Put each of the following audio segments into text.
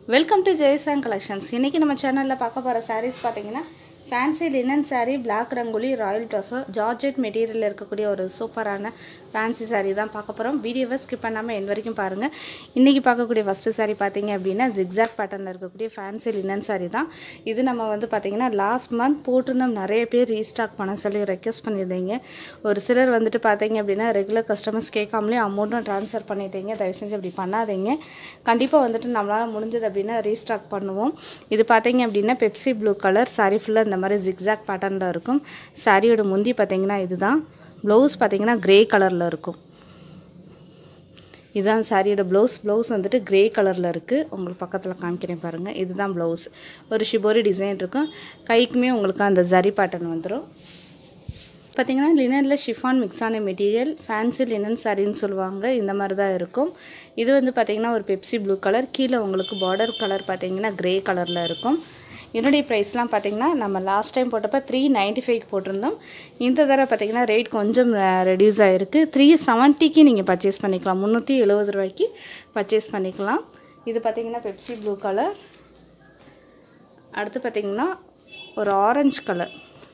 welcome to ஜெயசாங் collections இன்றைக்கி நம்ம சேனலில் பார்க்க போகிற sarees பார்த்தீங்கன்னா fancy linen saree black rangoli royal டொசோ ஜார்ஜெட் மெட்டீரியலில் இருக்கக்கூடிய ஒரு சூப்பரான ஃபேன்சி saree தான் பார்க்க போகிறோம் வீடியோவை ஸ்கிப் பண்ணாமல் என் வரைக்கும் பாருங்கள் இன்றைக்கி பார்க்கக்கூடிய ஃபஸ்ட்டு saree பார்த்தீங்க அப்படின்னா ஜிக்ஸாக் பேட்டர்னில் இருக்கக்கூடிய ஃபேன்சி லினன் saree தான் இது நம்ம வந்து பார்த்திங்கன்னா லாஸ்ட் மந்த் போட்டிருந்தோம் நிறைய பேர் ரீஸ்டாக் பண்ண சொல்லி ரெக்வஸ்ட் பண்ணியிருந்தீங்க ஒரு சிலர் வந்துட்டு பார்த்தீங்க அப்படின்னா ரெகுலர் கஸ்டமர்ஸ் கேட்காமலே அமௌண்ட்டும் ட்ரான்ஸ்ஃபர் பண்ணிட்டீங்க தயவு செஞ்சு அப்படி பண்ணாதீங்க கண்டிப்பாக வந்துட்டு நம்மளால் முடிஞ்சது அப்படின்னா ரீஸ்டாக் பண்ணுவோம் இது பார்த்தீங்க அப்படின்னா பெப்சி ப்ளூ கலர் சாரி ஃபுல்லாக இந்த மாதிரி ஜிக்ஸாக் பேட்டர்னில் இருக்கும் சாரியோட முந்தி பார்த்தீங்கன்னா இதுதான் ப்ளவுஸ் பார்த்தீங்கன்னா கிரே கலரில் இருக்கும் இதுதான் சாரியோட ப்ளவுஸ் ப்ளவுஸ் வந்துட்டு கிரே கலரில் இருக்குது உங்களுக்கு பக்கத்தில் காமிக்கிறேன் பாருங்கள் இதுதான் ப்ளவுஸ் ஒரு ஷிபோரி டிசைன் இருக்கும் கைக்குமே உங்களுக்கு அந்த ஜரி பேட்டர்ன் வந்துடும் பார்த்தீங்கன்னா லினனில் ஷிஃபான் மிக்ஸ் ஆன மெட்டீரியல் ஃபேன்சி லினன் சாரின்னு சொல்லுவாங்க இந்த மாதிரி தான் இருக்கும் இது வந்து பார்த்திங்கன்னா ஒரு பெப்சி ப்ளூ கலர் கீழே உங்களுக்கு பார்டர் கலர் பார்த்தீங்கன்னா கிரே கலரில் இருக்கும் என்னுடைய ப்ரைஸ்லாம் பார்த்தீங்கன்னா நம்ம லாஸ்ட் டைம் போட்டப்போ த்ரீ நைன்ட்டி ஃபைவ்க்கு போட்டிருந்தோம் இந்த தடவை பார்த்தீங்கன்னா ரேட் கொஞ்சம் ரெடியூஸ் ஆகிருக்கு த்ரீ செவன்ட்டிக்கு நீங்கள் பர்ச்சேஸ் பண்ணிக்கலாம் முந்நூற்றி எழுபது ரூபாய்க்கு பர்ச்சேஸ் பண்ணிக்கலாம் இது பார்த்தீங்கன்னா பெப்சி ப்ளூ கலர் அடுத்து பார்த்தீங்கன்னா ஒரு ஆரஞ்சு கலர்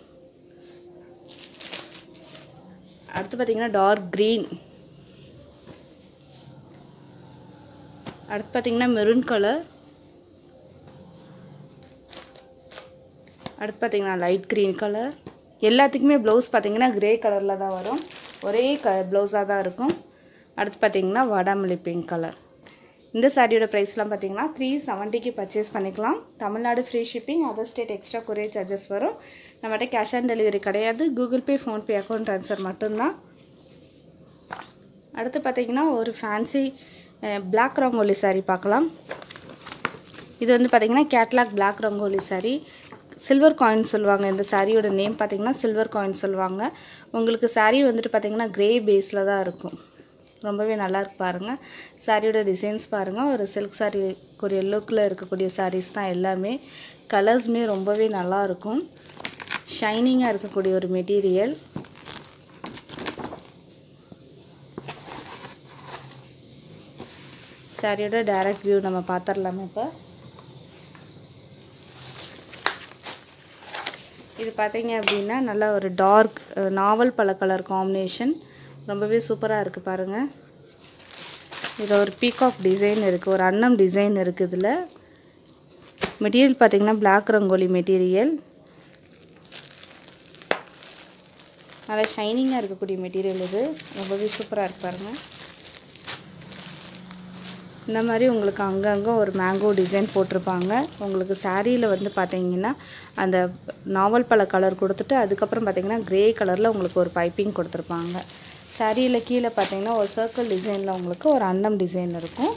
அடுத்து பார்த்தீங்கன்னா டார்க் க்ரீன் அடுத்து பார்த்தீங்கன்னா மெரூன் கலர் அடுத்து பார்த்தீங்கன்னா லைட் க்ரீன் கலர் எல்லாத்துக்குமே ப்ளவுஸ் பார்த்தீங்கன்னா கிரே கலரில் தான் வரும் ஒரே க ப்ளவுஸாக தான் இருக்கும் அடுத்து பார்த்தீங்கன்னா வாடாமல்லி பிங்க் கலர் இந்த சாரியோட ப்ரைஸ்லாம் பார்த்தீங்கன்னா த்ரீ செவன்ட்டிக்கு பர்ச்சேஸ் பண்ணிக்கலாம் Tamil Nadu free shipping other state extra courier charges வரும் நம்மகிட்ட கேஷ் ஆன் டெலிவரி கிடையாது Google Pay PhonePe account transfer மட்டும்தான் அடுத்து பார்த்தீங்கன்னா ஒரு ஃபேன்சி பிளாக் ரங்கோலி saree பார்க்கலாம் இது வந்து பார்த்தீங்கன்னா catalogue black rangoli saree silver coin சொல்லுவாங்க இந்த சாரியோட நேம் பார்த்தீங்கன்னா சில்வர் காயின் சொல்லுவாங்க உங்களுக்கு saree வந்துட்டு பார்த்தீங்கன்னா கிரே பேஸில் தான் இருக்கும் ரொம்பவே நல்லா இருக்கு பாருங்கள் சாரியோட டிசைன்ஸ் பாருங்கள் ஒரு சில்க் சாரி ஒரு லுக்கில் இருக்கக்கூடிய சாரீஸ் தான் எல்லாமே கலர்ஸுமே ரொம்பவே நல்லா இருக்கும் ஷைனிங்காக இருக்கக்கூடிய ஒரு மெட்டீரியல் சாரியோட டைரக்ட் வியூ நம்ம பார்த்துடலாமே இப்போ இது பார்த்தீங்க அப்படின்னா நல்ல ஒரு டார்க் நாவல் பல கலர் காம்பினேஷன் ரொம்பவே சூப்பராக இருக்குது பாருங்கள் இதில் ஒரு பீகாக் டிசைன் இருக்குது ஒரு அன்னம் டிசைன் இருக்குது இதில் மெட்டீரியல் பார்த்தீங்கன்னா பிளாக் ரங்கோலி மெட்டீரியல் நல்லா ஷைனிங்காக இருக்கக்கூடிய மெட்டீரியல் இது ரொம்பவே சூப்பராக இருக்கு பாருங்கள் இந்த மாதிரி உங்களுக்கு அங்கங்கே ஒரு மேங்கோ டிசைன் போட்டிருப்பாங்க உங்களுக்கு சாரியில் வந்து பார்த்தீங்கன்னா அந்த நாவல் பழ கலர் கொடுத்துட்டு அதுக்கப்புறம் பார்த்தீங்கன்னா க்ரே கலரில் உங்களுக்கு ஒரு பைப்பிங் கொடுத்துருப்பாங்க சாரியில் கீழே பார்த்தீங்கன்னா ஒரு சர்க்கிள் டிசைனில் உங்களுக்கு ஒரு அன்னம் டிசைன் இருக்கும்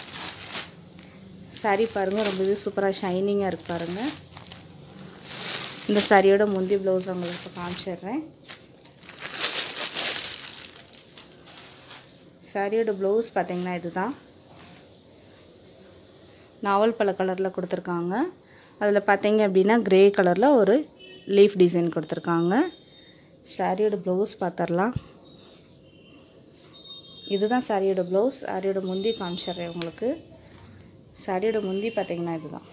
சாரி பாருங்கள் ரொம்பவே சூப்பராக ஷைனிங்காக இருக்கு பாருங்கள் இந்த சாரியோட முந்தி ப்ளவுஸ் உங்களுக்கு இப்போ காமிச்சிடுறேன் சாரியோட ப்ளவுஸ் பார்த்தீங்கன்னா இதுதான் நாவல் பழ கலரில் கொடுத்துருக்காங்க அதில் பார்த்தீங்க அப்படின்னா க்ரே கலரில் ஒரு லீஃப் டிசைன் கொடுத்துருக்காங்க சாரியோட ப்ளவுஸ் பார்த்துடலாம் இதுதான் சாரியோட ப்ளவுஸ் சாரியோட முந்தி காமிச்சிட்றேன் உங்களுக்கு சாரியோட முந்தி பார்த்தீங்கன்னா இதுதான்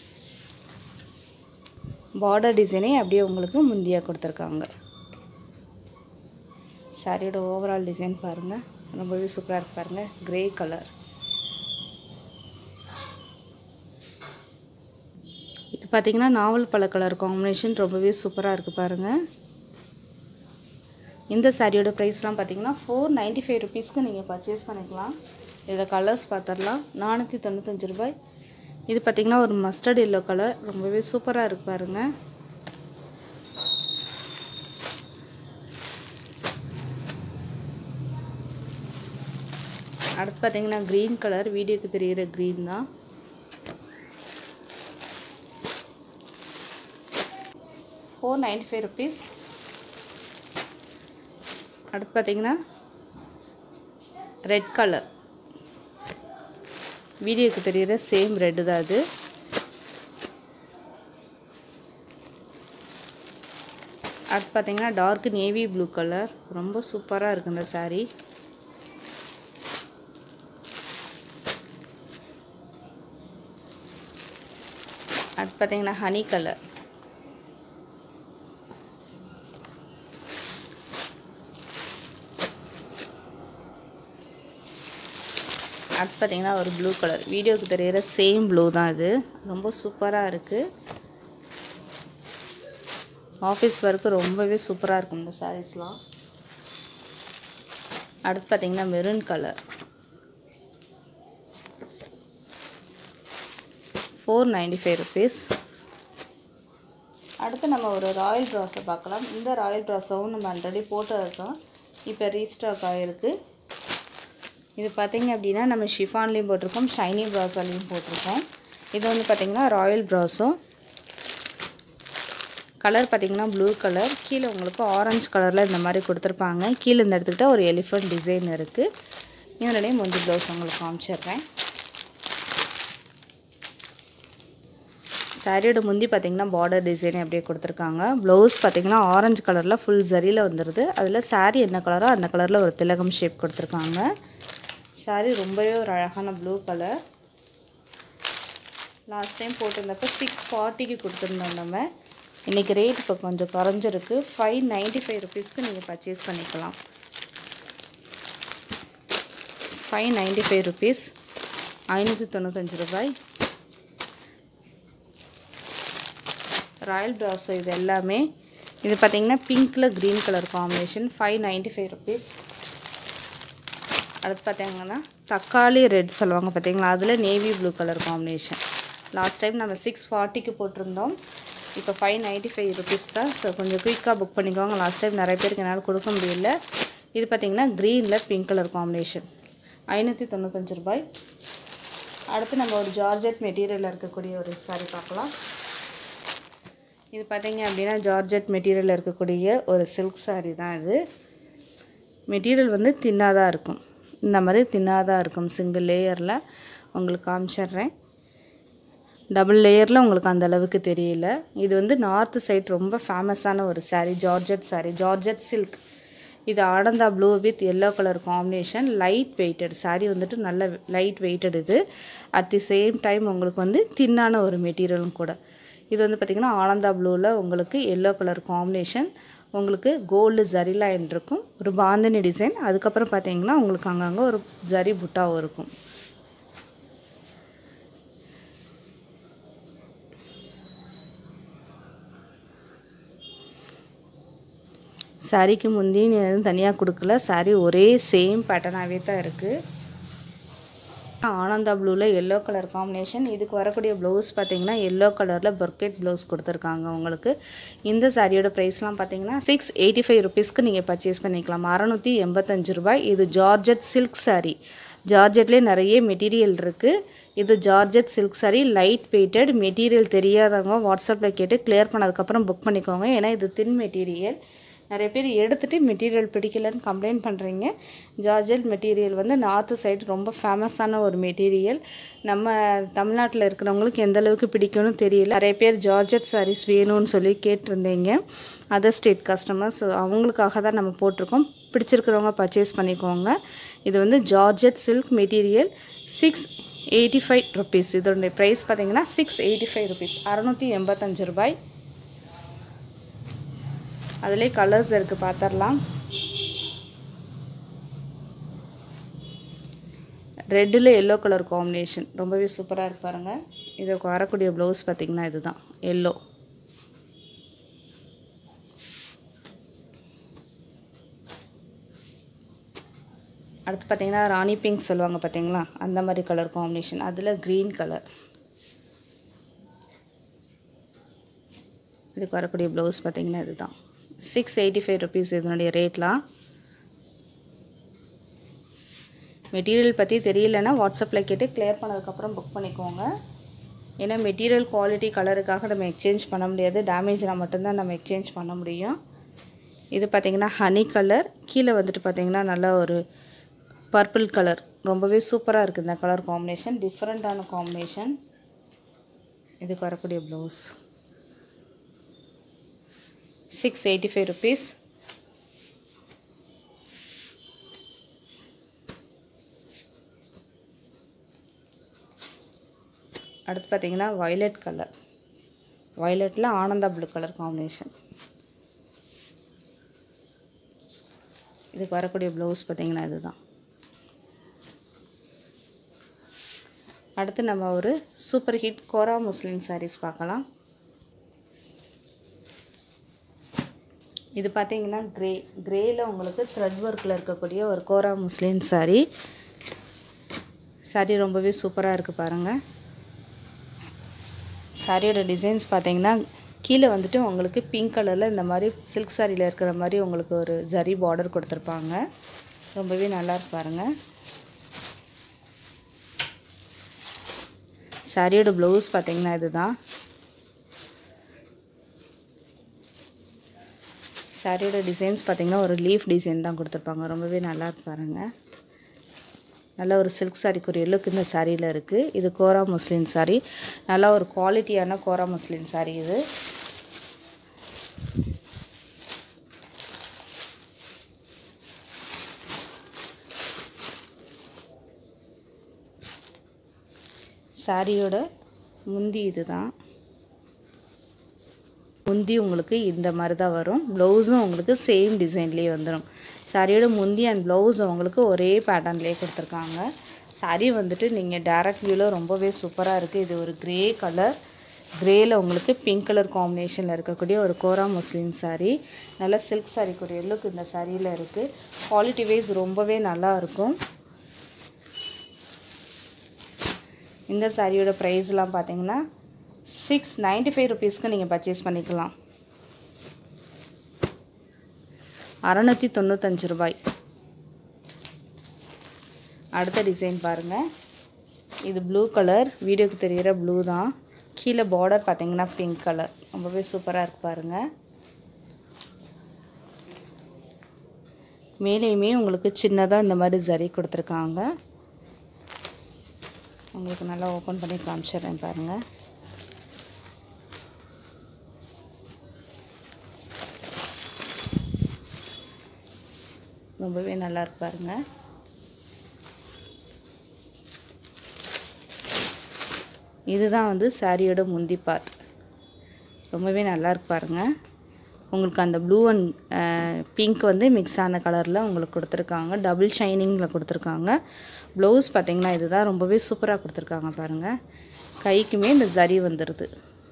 பார்டர் டிசைனே அப்படியே உங்களுக்கு முந்தியாக கொடுத்துருக்காங்க சாரியோட ஓவரால் டிசைன் பாருங்கள் ரொம்பவே சூப்பராக இருக்கு பாருங்கள் க்ரே கலர் இது பார்த்தீங்கன்னா நாவல் பழ கலர் காம்பினேஷன் ரொம்பவே சூப்பராக இருக்குது பாருங்கள் இந்த சாரியோட ப்ரைஸ்லாம் பார்த்தீங்கன்னா ஃபோர் நைன்ட்டி ஃபைவ் ருபீஸ்க்கு நீங்கள் பர்ச்சேஸ் பண்ணிக்கலாம் இதில் கலர்ஸ் பார்த்துடலாம் நானூற்றி தொண்ணூத்தஞ்சு ரூபாய் இது பார்த்திங்கன்னா ஒரு மஸ்டர்ட் எல்லோ கலர் ரொம்பவே சூப்பராக இருக்கு பாருங்கள் அடுத்து பார்த்தீங்கன்னா க்ரீன் கலர் வீடியோக்கு தெரிகிற க்ரீன் தான் ஃபோர் நைன்ட்டி ஃபைவ் ருபீஸ் அடுத்து பார்த்தீங்கன்னா ரெட் கலர் வீடியோக்கு தெரிகிற சேம் ரெட்டு தான் அது அடுத்து பார்த்தீங்கன்னா டார்க் நேவி ப்ளூ கலர் ரொம்ப சூப்பராக இருக்குது இந்த saree அடுத்து பார்த்தீங்கன்னா ஹனி கலர் அடுத்து பார்த்தீங்கன்னா ஒரு ப்ளூ கலர் வீடியோக்கு தெரிகிற சேம் ப்ளூ தான் இது ரொம்ப சூப்பராக இருக்குது ஆஃபீஸ் ஒர்க்கு ரொம்பவே சூப்பராக இருக்கும் இந்த சாரீஸ்லாம் அடுத்து பார்த்தீங்கன்னா maroon colour four ninety five rupees அடுத்து நம்ம ஒரு ராயல் ட்ராஸை பார்க்கலாம் இந்த ராயல் ட்ராஸவும் நம்ம ஆல்ரெடி போட்டது தான் இப்போ ரீஸ்டாக் ஆகிருக்கு இது பார்த்தீங்க அப்படின்னா நம்ம ஷிஃபான்லேயும் போட்டிருக்கோம் ஷைனி ப்ராஸாலையும் போட்டிருக்கோம் இது வந்து பார்த்திங்கன்னா ராயல் ப்ராஸோ கலர் பார்த்திங்கன்னா ப்ளூ கலர் கீழே உங்களுக்கு ஆரஞ்சு கலரில் இந்த மாதிரி கொடுத்துருப்பாங்க கீழே இந்த எடுத்துக்கிட்டால் ஒரு எலிஃபண்ட் டிசைன் இருக்குது இதனுடைய முந்தி ப்ளவுஸ் உங்களுக்கு காமிச்சிடுறேன் சாரியோட முந்தி பார்த்திங்கன்னா பார்டர் டிசைன் அப்படியே கொடுத்துருக்காங்க ப்ளவுஸ் பார்த்திங்கன்னா ஆரஞ்சு கலரில் ஃபுல் ஜரியில் வந்துடுது அதில் சாரீ என்ன கலரோ அந்த கலரில் ஒரு திலகம் ஷேப் கொடுத்துருக்காங்க சாரீ ரொம்பவே ஒரு அழகான ப்ளூ கலர் லாஸ்ட் டைம் போட்டிருந்தப்போ சிக்ஸ் ஃபார்ட்டிக்கு கொடுத்துருந்தோம் நம்ம இன்றைக்கி ரேட் இப்போ கொஞ்சம் குறைஞ்சிருக்கு ஃபைவ் நைன்ட்டி ஃபைவ் ருபீஸ்க்கு நீங்கள் பர்ச்சேஸ் பண்ணிக்கலாம் ஃபைவ் நைன்ட்டி ஃபைவ் ருபீஸ் ஐநூற்றி தொண்ணூத்தஞ்சு ரூபாய் ராயல் ப்ராஸோ இது எல்லாமே இது பார்த்திங்கன்னா பிங்க்கில் green colour combination five ninety five rupees அடுத்து பார்த்தீங்கன்னா தக்காளி ரெட் சொல்லுவாங்க பார்த்தீங்களா அதில் navy blue colour combination last time நம்ம சிக்ஸ் ஃபார்ட்டிக்கு போட்டிருந்தோம் இப்போ ஃபைவ் நைன்ட்டி ஃபைவ் ருபீஸ் தான் ஸோ கொஞ்சம் குயிக்காக புக் பண்ணிக்கோங்க லாஸ்ட் டைம் நிறைய பேருக்கு என்னால் கொடுக்க முடியல இது பார்த்திங்கன்னா க்ரீனில் பிங்க் கலர் காம்பினேஷன் ஐநூற்றி தொண்ணூத்தஞ்சு ரூபாய் அடுத்து நம்ம ஒரு ஜார்ஜெட் மெட்டீரியலில் இருக்கக்கூடிய ஒரு சாரி பார்க்கலாம் இது பார்த்தீங்க அப்படின்னா ஜார்ஜெட் மெட்டீரியலில் இருக்கக்கூடிய ஒரு சில்க் சாரீ தான் இது மெட்டீரியல் வந்து தின்னாதான் இருக்கும் இந்த மாதிரி தின்னாதான் இருக்கும் சிங்கிள் லேயரில் உங்களுக்கு காமிச்சிட்றேன் டபுள் லேயரில் உங்களுக்கு அந்த அளவுக்கு தெரியல இது வந்து நார்த்து சைட் ரொம்ப ஃபேமஸான ஒரு sari georgette sari georgette silk இது Ananda blue with yellow colour combination light weighted sari வந்துட்டு நல்ல லைட் வெயிட்டட் இது அட் தி சேம் டைம் உங்களுக்கு வந்து தின்னான ஒரு மெட்டீரியலும் கூட இது வந்து பார்த்திங்கன்னா ஆனந்தா ப்ளூவில் உங்களுக்கு எல்லோ கலர் காம்பினேஷன் உங்களுக்கு கோல்டு ஜரி லைன் இருக்கும் ஒரு பாந்தினி டிசைன் அதுக்கப்புறம் பார்த்தீங்கன்னா உங்களுக்கு அங்கங்கே ஒரு ஜரி புட்டாவும் இருக்கும் சாரிக்கு முந்தி எதுவும் தனியாக கொடுக்கல சாரி ஒரே சேம் பேட்டர்னாகவே தான் இருக்குது ஆனந்தா ப்ளூவில் எல்லோ கலர் காம்பினேஷன் இதுக்கு வரக்கூடிய ப்ளவுஸ் பார்த்தீங்கன்னா எல்லோ கலரில் பர்கெட் ப்ளவுஸ் கொடுத்துருக்காங்க உங்களுக்கு இந்த சாரியோட ப்ரைஸ்லாம் பார்த்தீங்கன்னா சிக்ஸ் எயிட்டி ஃபைவ் ருபீஸ்க்கு நீங்கள் பர்ச்சேஸ் பண்ணிக்கலாம் அறநூற்றி எண்பத்தஞ்சு ரூபாய் இது ஜார்ஜெட் சில்க் சாரீ ஜார்ஜெட்லேயே நிறைய மெட்டீரியல் இருக்குது இது georgette silk sari light weighted material தெரியாதவங்க வாட்ஸ்அப்பில் கேட்டு கிளியர் பண்ணதுக்கப்புறம் புக் பண்ணிக்கோங்க ஏன்னா இது தின் மெட்டீரியல் நிறைய பேர் எடுத்துகிட்டு மெட்டீரியல் பிடிக்கலன்னு கம்ப்ளைண்ட் பண்ணுறீங்க ஜார்ஜெட் மெட்டீரியல் வந்து நார்த்து சைடு ரொம்ப ஃபேமஸான ஒரு மெட்டீரியல் நம்ம தமிழ்நாட்டில் இருக்கிறவங்களுக்கு எந்த அளவுக்கு பிடிக்கும்னு தெரியல நிறைய பேர் ஜார்ஜெட் சாரீஸ் வேணும்னு சொல்லி கேட்டிருந்தீங்க அதர் ஸ்டேட் கஸ்டமர்ஸ் அவங்களுக்காக தான் நம்ம போட்டிருக்கோம் பிடிச்சிருக்கிறவங்க பர்ச்சேஸ் பண்ணிக்கோங்க இது வந்து georgette silk material six eighty five rupees இதோடைய ப்ரைஸ் பார்த்தீங்கன்னா சிக்ஸ் எயிட்டி ஃபைவ் ருபீஸ் அறநூற்றி எண்பத்தஞ்சு ரூபாய் அதிலே கலர்ஸ் இருக்குது பார்த்துடலாம் ரெட்டில் எல்லோ கலர் காம்பினேஷன் ரொம்பவே சூப்பராக இருக்கு பாருங்க இதுக்கு வரக்கூடிய ப்ளவுஸ் பார்த்திங்கன்னா இதுதான் எல்லோ அடுத்து பார்த்திங்கன்னா ராணி பிங்க் சொல்லுவாங்க பார்த்தீங்களா அந்த மாதிரி கலர் காம்பினேஷன் அதில் க்ரீன் கலர் இதுக்கு வரக்கூடிய ப்ளவுஸ் பார்த்திங்கன்னா இதுதான் சிக்ஸ் எயிட்டி ஃபைவ் ருபீஸ் இதனுடைய ரேட்லாம் மெட்டீரியல் பற்றி தெரியலன்னா வாட்ஸ்அப்பில் கேட்டு கிளியர் பண்ணதுக்கப்புறம் புக் பண்ணிக்கோங்க ஏன்னா மெட்டீரியல் குவாலிட்டி கலருக்காக நம்ம எக்ஸ்சேஞ்ச் பண்ண முடியாது டேமேஜ்னால் மட்டும்தான் நம்ம எக்ஸ்சேஞ்ச் பண்ண முடியும் இது பார்த்திங்கன்னா ஹனி கலர் கீழே வந்துட்டு பார்த்திங்கன்னா நல்லா ஒரு பர்பிள் கலர் ரொம்பவே சூப்பராக இருக்குது இந்த கலர் காம்பினேஷன் டிஃப்ரெண்ட்டான காம்பினேஷன் இதுக்கு வரக்கூடிய blouse six eighty five rupees அடுத்து பார்த்தீங்கன்னா வயலட் கலர் வயலட்டில் ஆனந்தா ப்ளூ கலர் காம்பினேஷன் இதுக்கு வரக்கூடிய ப்ளவுஸ் பார்த்திங்கன்னா இதுதான் அடுத்து நம்ம ஒரு சூப்பர் ஹிட் கோரா முஸ்லிம் சாரீஸ் பார்க்கலாம் இது பார்த்தீங்கன்னா க்ரே க்ரேயில் உங்களுக்கு த்ரெட் ஒர்க்கில் இருக்கக்கூடிய ஒரு கோரா முஸ்லிம் சாரீ சாரீ ரொம்பவே சூப்பராக இருக்குது பாருங்கள் சாரியோட டிசைன்ஸ் பார்த்தீங்கன்னா கீழே வந்துட்டு உங்களுக்கு பிங்க் கலரில் இந்த மாதிரி சில்க் சாரியில் இருக்கிற மாதிரி உங்களுக்கு ஒரு ஜரி பார்டர் கொடுத்துருப்பாங்க ரொம்பவே நல்லா இருக்கு பாருங்கள் சாரியோட ப்ளவுஸ் பார்த்தீங்கன்னா இதுதான் சாரியோட டிசைன்ஸ் பார்த்தீங்கன்னா ஒரு லீஃப் டிசைன் தான் கொடுத்துருப்பாங்க ரொம்பவே நல்லா இருக்கு பாருங்கள் நல்ல ஒரு சில்க் சாரிக்குரிய லுக் இந்த சாரியில் இருக்குது இது கோரா முஸ்லிம் சாரி நல்லா ஒரு குவாலிட்டியான கோரா முஸ்லிம் சாரி இது சாரியோட முந்தி இதுதான் முந்தி உங்களுக்கு இந்த மாதிரி தான் வரும் ப்ளவுஸும் உங்களுக்கு சேம் டிசைன்லேயே வந்துடும் சாரியோட முந்தி அண்ட் ப்ளவுஸ் உங்களுக்கு ஒரே பேட்டர்ன்லேயே கொடுத்துருக்காங்க சாரி வந்துட்டு நீங்கள் டேரக்ட் வியூவில் ரொம்பவே சூப்பராக இருக்குது இது ஒரு க்ரே கலர் க்ரேயில் உங்களுக்கு பிங்க் கலர் காம்பினேஷனில் இருக்கக்கூடிய ஒரு கோரா முஸ்லிம் சாரீ நல்ல சில்க் சாரிக்குரிய லுக் இந்த சாரியில் இருக்குது குவாலிட்டி வைஸ் ரொம்பவே நல்லா இருக்கும் இந்த சாரியோட ப்ரைஸ்லாம் பார்த்தீங்கன்னா சிக்ஸ் நைன்ட்டி ஃபைவ் ருபீஸ்க்கு நீங்கள் பர்ச்சேஸ் பண்ணிக்கலாம் அறநூற்றி தொண்ணூத்தஞ்சு ரூபாய் அடுத்த டிசைன் பாருங்கள் இது ப்ளூ கலர் வீடியோக்கு தெரிகிற ப்ளூ தான் கீழே பார்டர் பார்த்தீங்கன்னா பிங்க் கலர் ரொம்பவே சூப்பராக இருக்கு பாருங்கள் மேலேயுமே உங்களுக்கு சின்னதாக இந்த மாதிரி ஜரி கொடுத்துருக்காங்க உங்களுக்கு நல்லா ஓப்பன் பண்ணி காமிச்சிடுறேன் பாருங்கள் ரொம்பவே நல்லா இருக்கு பாருங்க இதுதான் வந்து சாரியோட முந்தி பார்ட் ரொம்பவே நல்லா இருக்கு பாருங்க உங்களுக்கு அந்த ப்ளூ அண்ட் பிங்க் வந்து மிக்ஸ் ஆன கலரில் உங்களுக்கு கொடுத்துருக்காங்க டபுள் ஷைனிங்கில் கொடுத்துருக்காங்க ப்ளவுஸ் பார்த்தீங்கன்னா இதுதான் ரொம்பவே சூப்பராக கொடுத்துருக்காங்க பாருங்கள் கைக்குமே இந்த ஜரி வந்துடுது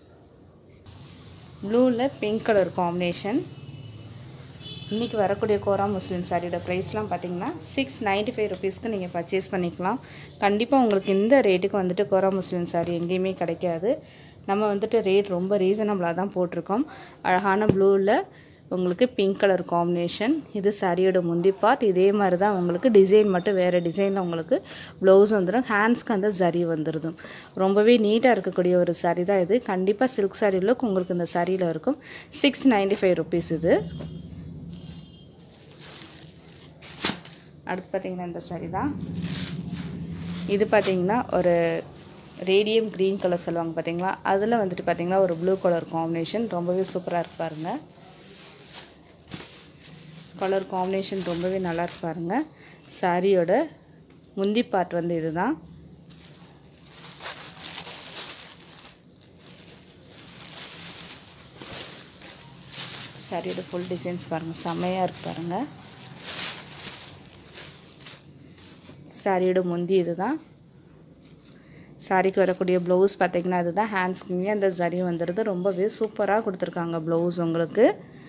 ப்ளூவில் பிங்க் கலர் காம்பினேஷன் இன்றைக்கி வரக்கூடிய கோரா முஸ்லீம் சாரியோட ப்ரைஸ்லாம் பார்த்தீங்கன்னா சிக்ஸ் நைன்ட்டி ஃபைவ் ருபீஸ்க்கு நீங்கள் பர்ச்சேஸ் பண்ணிக்கலாம் கண்டிப்பாக உங்களுக்கு இந்த ரேட்டுக்கு வந்துட்டு கோரா முஸ்லீம் சாரி எங்கேயுமே கிடைக்காது நம்ம வந்துட்டு ரேட் ரொம்ப ரீசனபிளாக தான் போட்டிருக்கோம் அழகான ப்ளூவில் உங்களுக்கு பிங்க் கலர் காம்பினேஷன் இது சாரியோட முந்தி பார்ட் இதே மாதிரி தான் உங்களுக்கு டிசைன் மட்டும் வேறு டிசைனில் உங்களுக்கு ப்ளவுஸ் வந்துடும் ஹேண்ட்ஸ்க்கு அந்த சரி வந்துடுது ரொம்பவே நீட்டாக இருக்கக்கூடிய ஒரு சாரி தான் இது கண்டிப்பாக சில்க் சாரி லுக் உங்களுக்கு இந்த சாரியில் இருக்கும் சிக்ஸ் நைன்ட்டி ஃபைவ் ருபீஸ் இது அடுத்து பார்த்திங்கன்னா இந்த சாரி தான் இது பார்த்திங்கன்னா ஒரு ரேடியம் க்ரீன் கலர் சொல்லுவாங்க பார்த்தீங்களா அதில் வந்துட்டு பார்த்திங்கன்னா ஒரு ப்ளூ கலர் காம்பினேஷன் ரொம்பவே சூப்பராக இருக்கு பாருங்க கலர் காம்பினேஷன் ரொம்பவே நல்லா இருக்கு பாருங்க சாரியோட முந்தி பார்ட் வந்து இதுதான் சாரியோட ஃபுல் டிசைன்ஸ் பாருங்கள் செம்மையாக இருக்கு பாருங்கள் சாரியோட முந்தி இதுதான் சாரிக்கு வரக்கூடிய ப்ளவுஸ் பார்த்திங்கன்னா அதுதான் ஹேண்ட்ஸ்க்குமே அந்த சரி வந்துடுது ரொம்பவே சூப்பராக கொடுத்துருக்காங்க ப்ளவுஸ் உங்களுக்கு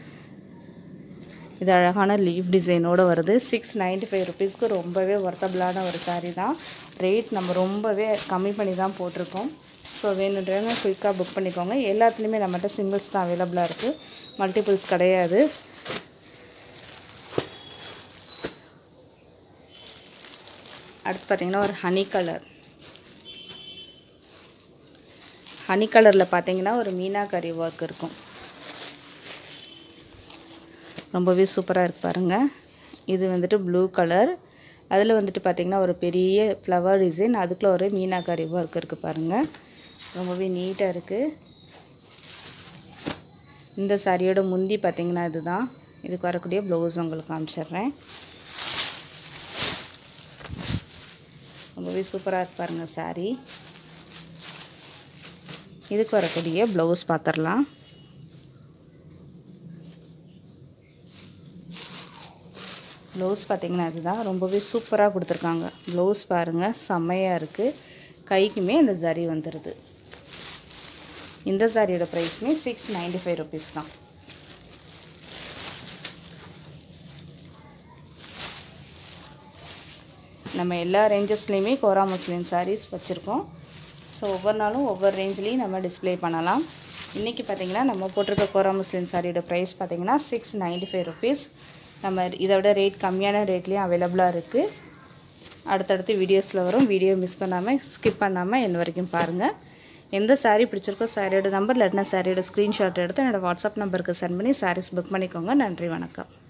இது அழகான லீஃப் டிசைனோடு வருது சிக்ஸ் நைன்ட்டி ஃபைவ் ருபீஸ்க்கு ரொம்பவே ஒர்த்தபிளான ஒரு சாரீ தான் ரேட் நம்ம ரொம்பவே கம்மி பண்ணி தான் போட்டிருக்கோம் ஸோ வேணுன்றவங்க குயிக்காக புக் பண்ணிக்கோங்க எல்லாத்துலேயுமே நம்மகிட்ட சிங்கிள்ஸ் தான் அவைலபிளாக இருக்குது மல்டிபிள்ஸ் கிடையாது அடுத்து பார்த்திங்கன்னா ஒரு ஹனி கலர் ஹனி கலரில் பார்த்தீங்கன்னா ஒரு மீனாக்கரி ஒர்க் இருக்கும் ரொம்பவே சூப்பராக இருக்கு பாருங்கள் இது வந்துட்டு ப்ளூ கலர் அதில் வந்துட்டு பார்த்திங்கன்னா ஒரு பெரிய ஃப்ளவர் டிசைன் அதுக்குள்ளே ஒரு மீனாக்கரி ஒர்க் இருக்குது பாருங்கள் ரொம்பவே நீட்டாக இருக்குது இந்த சாரியோட முந்தி பார்த்திங்கன்னா இதுதான் இதுக்கு வரக்கூடிய ப்ளவுஸ் உங்களுக்கு காமிச்சிடுறேன் ரொம்பவே சூப்பராக இருக்கு பாருங்கள் சாரீ இதுக்கு வரக்கூடிய ப்ளவுஸ் பார்த்துடலாம் ப்ளவுஸ் பார்த்திங்கன்னா இதுதான் ரொம்பவே சூப்பராக கொடுத்துருக்காங்க ப்ளவுஸ் பாருங்கள் செம்மையாக இருக்குது கைக்குமே இந்த ஜரி வந்துடுது இந்த சாரியோட ப்ரைஸுமே சிக்ஸ் நைன்டி ஃபைவ் ருபீஸ் தான் நம்ம எல்லா ரேஞ்சஸ்லேயுமே கோரா முஸ்லீம் சாரீஸ் வச்சுருக்கோம் ஸோ ஒவ்வொரு நாளும் ஒவ்வொரு ரேஞ்ச்லேயும் நம்ம டிஸ்ப்ளே பண்ணலாம் இன்றைக்கி பார்த்திங்கன்னா நம்ம போட்டிருக்க கோரா முஸ்லீம் சாரியோட ப்ரைஸ் பார்த்திங்கன்னா சிக்ஸ் நைன்டி ஃபைவ் ருபீஸ் நம்ம இதை விட ரேட் கம்மியான ரேட்லேயும் அவைலபிளாக இருக்குது அடுத்தடுத்து வீடியோஸில் வரும் வீடியோ மிஸ் பண்ணாமல் ஸ்கிப் பண்ணாமல் என்ன வரைக்கும் பாருங்கள் எந்த சாரீ பிடிச்சிருக்கோ சாரியோட நம்பர் இல்லைன்னா சாரியோட ஸ்க்ரீன்ஷாட் எடுத்து என்னோடய வாட்ஸ்அப் நம்பருக்கு சென்ட் பண்ணி சாரீஸ் புக் பண்ணிக்கோங்க நன்றி வணக்கம்